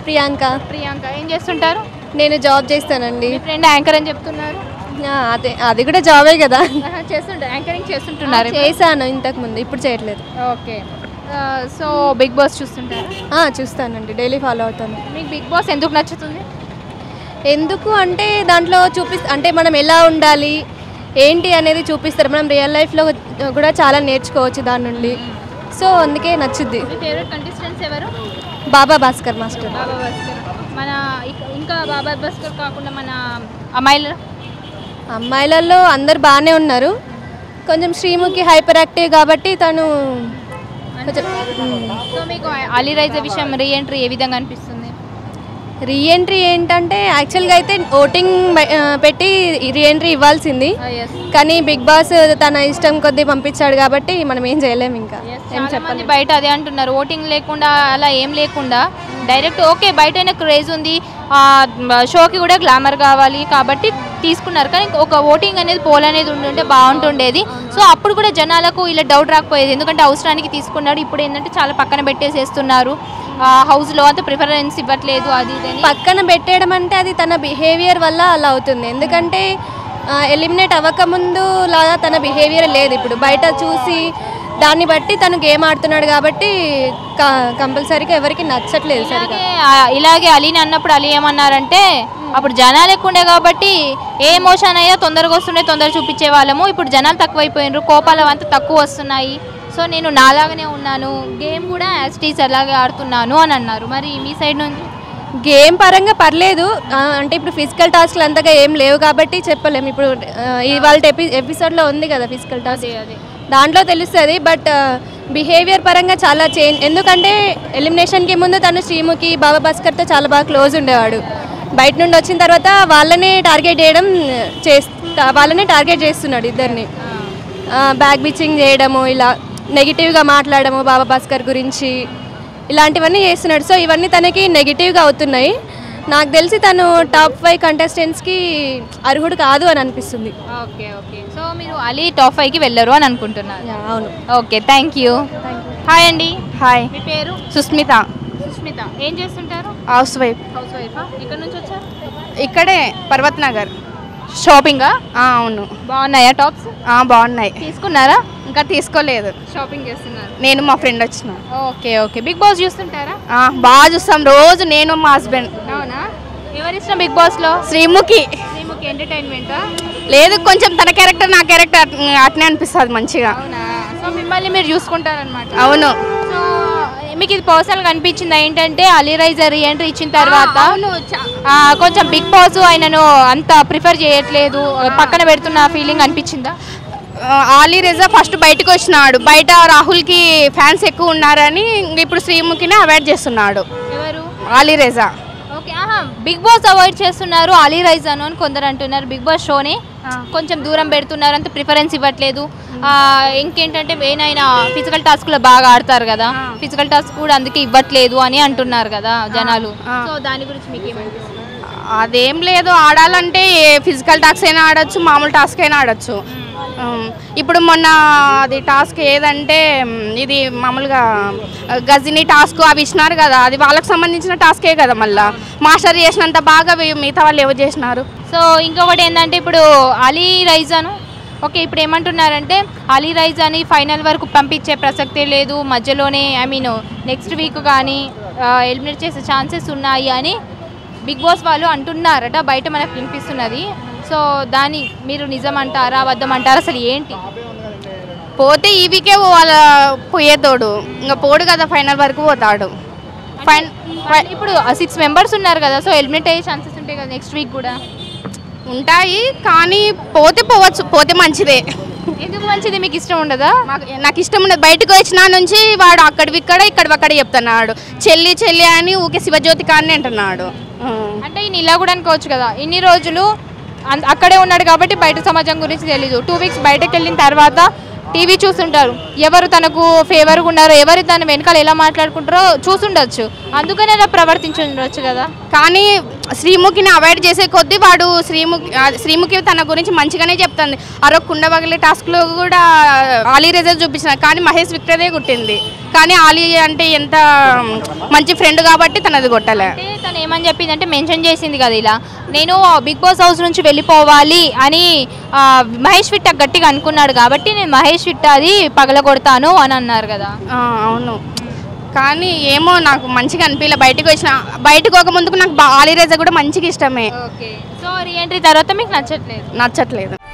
ప్రియాంక ప్రియాంక ఏం చేస్తుంటారు నేను జాబ్ చేస్తానండి మీ ఫ్రెండ్ యాంకర్ అని చెప్తున్నారు ఆ, అదే అది కూడా జాబే కదా చేస్తుంటారు యాంకరింగ్ చేస్తుంటున్నారు చేశాను ఇంతకు ముందు ఇప్పుడు చేయట్లేదు ఓకే సో బిగ్ బాస్ చూస్తుంటారు ఆ, చూస్తానండి డైలీ ఫాలో అవుతాను మీకు బిగ్ బాస్ ఎందుకు నచ్చుతుంది ఎందుకు అంటే దాంట్లో చూపి అంటే మనం ఎలా ఉండాలి ఏంటి అనేది చూపిస్తారు మనం రియల్ లైఫ్లో కూడా చాలా నేర్చుకోవచ్చు దాని నుండి సో అందుకే నచ్చుద్ది మీ ఫేవరెట్ కంటెస్టెంట్స్ ఎవరు బాబా భాస్కర్ మాస్టర్ బాబా భాస్కర్ మన ఇక- ఇంకా బాబా భాస్కర్ కాకుండా మన అమ్మాయిలు అమ్మాయిలలో అందరు బాగానే ఉన్నారు కొంచెం శ్రీముఖి హైపర్ యాక్టివ్ కాబట్టి తను కొంచెం సో మీకు అలీ రైజా విషయం రీ ఎంట్రీ ఏ విధంగా అనిపిస్తుంది రీఎంట్రీ ఏంటంటే యాక్చువల్గా అయితే ఓటింగ్ పెట్టి రీఎంట్రీ ఇవ్వాల్సింది కానీ బిగ్ బాస్ తన ఇష్టం కొద్దీ పంపించాడు కాబట్టి మనం ఏం చేయలేము ఇంకా ఏం చాలా చెప్పాలి మంది బయట అదే అంటున్నారు ఓటింగ్ లేకుండా అలా ఏం లేకుండా డైరెక్ట్ ఓకే బయట క్రేజ్ ఉంది ఆ, షోకి కూడా గ్లామర్ కావాలి కాబట్టి తీసుకున్నారు కానీ ఒక ఓటింగ్ అనేది పోల్ అనేది ఉండుంటే బాగుంటుండేది సో అప్పుడు కూడా జనాలకు ఇలా డౌట్ రాకపోయేది ఎందుకంటే అవసరానికి తీసుకున్నాడు ఇప్పుడు ఏంటంటే చాలా పక్కన పెట్టేసేస్తున్నారు ఆ, హౌస్లో అంత ప్రిఫరెన్స్ ఇవ్వట్లేదు అది ఇది అని పక్కన పెట్టేయడం అంటే అది తన బిహేవియర్ వల్ల అలా అవుతుంది ఎందుకంటే ఎలిమినేట్ అవ్వకముందు లాగా తన బిహేవియర్ లేదు ఇప్పుడు బయట చూసి దాన్ని బట్టి తను గేమ్ ఆడుతున్నాడు కాబట్టి కంపల్సరీగా ఎవరికి నచ్చట్లేదు సరిగా ఇలాగే ఆ, ఇలాగే అలీని అన్నప్పుడు అలీ ఏమన్నారంటే అప్పుడు జనాలు ఎక్కువ ఉండే కాబట్టి ఏ ఎమోషన్ అయ్యా తొందరగా వస్తుండే తొందరగా చూపించే వాళ్ళము ఇప్పుడు జనాలు తక్కువైపోయినారు కోపాలు అంతా తక్కువ వస్తున్నాయి సో నేను నాలాగానే ఉన్నాను గేమ్ కూడా యాజ్ టీస్ అలాగే ఆడుతున్నాను అని అన్నారు మరి మీ సైడ్ నుంచి గేమ్ పరంగా పర్లేదు ఆ, అంటే ఇప్పుడు ఫిజికల్ టాస్క్లు అంతగా ఏం లేవు కాబట్టి చెప్పలేము ఇప్పుడు ఆ, ఇవాళ ఎపి ఎపిసోడ్లో ఉంది కదా ఫిజికల్ టాస్క్ అదే దాంట్లో తెలుస్తుంది బట్ బిహేవియర్ పరంగా చాలా చేంజ్ ఎందుకంటే ఎలిమినేషన్కి ముందు తను శ్రీముఖి బాబా భాస్కర్తో చాలా బాగా క్లోజ్ ఉండేవాడు బయట నుండి వచ్చిన తర్వాత వాళ్ళనే టార్గెట్ చేయడం చేస్తా వాళ్ళనే టార్గెట్ చేస్తున్నాడు ఇద్దరిని బ్యాక్ బిచ్చింగ్ చేయడము ఇలా నెగిటివ్గా మాట్లాడము బాబా భాస్కర్ గురించి ఇలాంటివన్నీ చేస్తున్నాడు సో ఇవన్నీ తనకి నెగిటివ్గా అవుతున్నాయి నాకు తెలిసి తను టాప్ ఫైవ్ కంటెస్టెంట్స్కి అర్హుడు కాదు అని అనిపిస్తుంది ఓకే ఓకే సో మీరు అలీ టాప్ ఫైవ్కి వెళ్ళరు అని అనుకుంటున్నారు యా, అవును ఓకే థ్యాంక్ యూ హాయ్ అండి హాయ్ మీ పేరు సుస్మిత సుష్మిత ఏం చేస్తుంటారు హౌస్ వైఫ్ హౌస్ వైఫా ఇక్కడ నుంచి వచ్చారు ఇక్కడే పర్వత్ నగర్ షాపింగా ఆ, అవును బాగున్నాయా టాప్స్ ఆ, బాగున్నాయి తీసుకున్నారా ఇంకా తీసుకోలేదు షాపింగ్ చేస్తున్నారు నేను మా ఫ్రెండ్ వచ్చిన ఓకే ఓకే బిగ్ బాస్ చూస్తుంటారా ఆ, బాగా చూస్తాం రోజు నేను మా హస్బెండ్ అవునా ఎవరి ఇష్టం బిగ్ బాస్ లో శ్రీముఖి శ్రీముఖి ఎంటర్టైన్మెంటా లేదు కొంచెం తన క్యారెక్టర్ నా క్యారెక్టర్ అట్- అట్నే అనిపిస్తుంది మంచిగా అవునా సో మిమ్మల్ని మీరు చూసుకుంటారనమాట అవును సో మీకు ఇది పర్సనల్ గా అనిపించిందా ఏంటంటే అలీ రైజర్ ఎంట్రీ ఇచ్చిన తర్వాత అవును ఆ, కొంచెం బిగ్ బాస్ ఆయనను అంత ప్రిఫర్ చేయట్లేదు పక్కన పెడుతున్న ఫీలింగ్ అనిపించిందా ఆ, ఆలీ రిజా ఫస్ట్ బయటకు వచ్చినాడు బయట రాహుల్కి ఫ్యాన్స్ ఎక్కువ ఉన్నారని ఇంక ఇప్పుడు శ్రీముఖిని అవాయిడ్ చేస్తున్నాడు ఎవరు ఆలీ రేజా ఓకే ఆహా బిగ్ బాస్ అవాయిడ్ చేస్తున్నారు అలీ రైజాను అని కొందరు అంటున్నారు బిగ్ బాస్ షోని కొంచెం దూరం పెడుతున్నారు అంత ప్రిఫరెన్స్ ఇవ్వట్లేదు ఆ, ఇంకేంటంటే ఏనైనా ఫిజికల్ టాస్క్లో బాగా ఆడతారు కదా ఫిజికల్ టాస్క్ కూడా అందుకే ఇవ్వట్లేదు అని అంటున్నారు కదా జనాలు ఆ. సో దాని గురించి మీకు ఏమనిపిస్తుంది అదేం లేదు ఆడాలంటే ఫిజికల్ టాస్క్ అయినా ఆడొచ్చు మామూలు టాస్క్ అయినా ఆడొచ్చు ఉమ్, ఇప్పుడు మొన్న అది టాస్క్ ఏదంటే ఉమ్, ఇది మామూలుగా ఆ, గజిని టాస్క్ అవి ఇచ్చినారు కదా అది వాళ్ళకి సంబంధించిన టాస్కే కదా మళ్ళా మాస్టర్ చేసినంత బాగా వి- మిగతా వాళ్ళు ఎవరు చేసినారు సో ఇంకొకటి ఏంటంటే ఇప్పుడు అలీ రైజాను ఓకే ఇప్పుడు ఏమంటున్నారంటే అలీ రైజాని ఫైనల్ వరకు పంపించే ప్రసక్తే లేదు మధ్యలోనే ఐ మీన్ నెక్స్ట్ వీక్ కానీ ఎలిమినేట్ చేసే ఛాన్సెస్ ఉన్నాయి అని బిగ్ బాస్ వాళ్ళు అంటున్నారట బయట మనకు వినిపిస్తున్నది సో దాని మీరు నిజం అంటారా అబద్ధం అంటారా అసలు ఏంటి పోతే ఈ వీకే వాళ్ళ పోయేతోడు ఇంకా పోడు కదా ఫైనల్ వరకు పోతాడు ఫైన్ వాళ్ళు ఇప్పుడు సిక్స్ మెంబర్స్ ఉన్నారు కదా సో ఎలిమినేట్ అయ్యే ఛాన్సెస్ ఉంటాయి కదా నెక్స్ట్ వీక్ కూడా ఉంటాయి కానీ పోతే పోవచ్చు పోతే మంచిదే ఎందుకు మంచిది మీకు ఇష్టం ఉండదా మాకు నాకు ఇష్టం ఉండదు బయటకు వచ్చిన నుంచి వాడు అక్కడి ఇక్కడ ఇక్కడ అక్కడ చెప్తున్నాడు చెల్లి చెల్లి అని ఊకే శివజ్యోతి కానీ అంటున్నాడు ఉం. అంటే ఈయన ఇలా కూడా అనుకోవచ్చు కదా ఇన్ని రోజులు అన్- అక్కడే ఉన్నాడు కాబట్టి బయట సమాజం గురించి తెలీదు టూ వీక్స్ బయటకు వెళ్ళిన తర్వాత టీవీ చూస్తుంటారు ఎవరు తనకు ఫేవర్గా ఉన్నారో ఎవరు తన వెనకాల ఎలా మాట్లాడుకుంటారో చూసుండొచ్చు అందుకనే అలా ప్రవర్తించి ఉండొచ్చు కదా కానీ శ్రీముఖిని అవాయిడ్ చేసే కొద్దీ వాడు శ్రీముఖి అది శ్రీముఖి తన గురించి మంచిగానే చెప్తుంది అరో కుండ పగిలే టాస్క్లో కూడా ఆలీ రిజల్ట్ చూపించిన కానీ మహేష్ విక్టరే కొట్టింది కానీ ఆలీ అంటే ఎంత మంచి ఫ్రెండ్ కాబట్టి తనది కొట్టలే అంటే తను ఏమని చెప్పింది అంటే మెన్షన్ చేసింది కదా ఇలా నేను బిగ్ బాస్ హౌస్ నుంచి వెళ్ళిపోవాలి అని ఆ, మహేష్ విట్ట గట్టిగా అనుకున్నాడు కాబట్టి నేను మహేష్ విట్ట అది పగలగొడతాను అని అన్నారు కదా ఆ, అవును కానీ ఏమో నాకు మంచిగా అనిపించలే బయటకు వచ్చిన బయటకు ఒక ముందుకు నాకు బా- ఆలీ రేజా కూడా మంచిగా ఇష్టమే ఓకే సో రీఎంట్రీ తర్వాత మీకు నచ్చట్లేదు నచ్చట్లేదు